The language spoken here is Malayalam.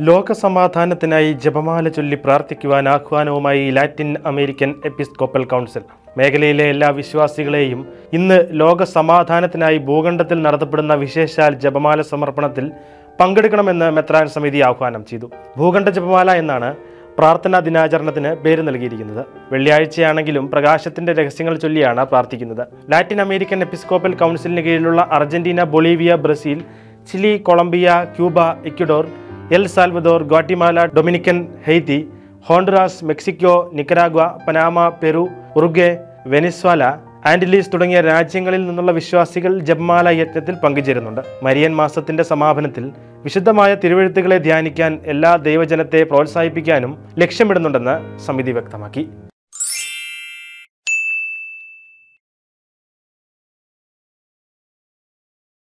ലോക സമാധാനത്തിനായി ജപമാല ചൊല്ലി പ്രാർത്ഥിക്കുവാൻ ആഹ്വാനവുമായി ലാറ്റിൻ അമേരിക്കൻ എപ്പിസ്കോപ്പൽ കൗൺസിൽ മേഖലയിലെ എല്ലാ വിശ്വാസികളെയും ഇന്ന് ലോക സമാധാനത്തിനായി ഭൂഖണ്ഡത്തിൽ നടത്തപ്പെടുന്ന വിശേഷാൽ ജപമാല സമർപ്പണത്തിൽ പങ്കെടുക്കണമെന്ന് മെത്രാൻ സമിതി ആഹ്വാനം ചെയ്തു ഭൂഖണ്ഡ ജപമാല എന്നാണ് പ്രാർത്ഥനാ ദിനാചരണത്തിന് പേര് നൽകിയിരിക്കുന്നത് വെള്ളിയാഴ്ചയാണെങ്കിലും പ്രകാശത്തിന്റെ രഹസ്യങ്ങൾ ചൊല്ലിയാണ് പ്രാർത്ഥിക്കുന്നത് ലാറ്റിൻ അമേരിക്കൻ എപ്പിസ്കോപ്പൽ കൗൺസിലിന് കീഴിലുള്ള Argentina Bolivia Brazil Chile Colombia Cuba Ecuador El Salvador Guatemala Dominican Haiti Honduras Mexico Nicaragua Panama Peru Uruguay Venezuela Antilles തുടങ്ങിയ രാജ്യങ്ങളിൽ നിന്നുള്ള വിശ്വാസികൾ ജപമാല യജ്ഞത്തിൽ പങ്കുചേരുന്നുണ്ട് മരിയൻ മാസത്തിന്റെ സമാപനത്തിൽ വിശുദ്ധമായ തിരുവഴുത്തുകളെ ധ്യാനിക്കാൻ എല്ലാ ദൈവജനത്തെ പ്രോത്സാഹിപ്പിക്കാനും ലക്ഷ്യമിടുന്നുണ്ടെന്ന് സമിതി വ്യക്തമാക്കി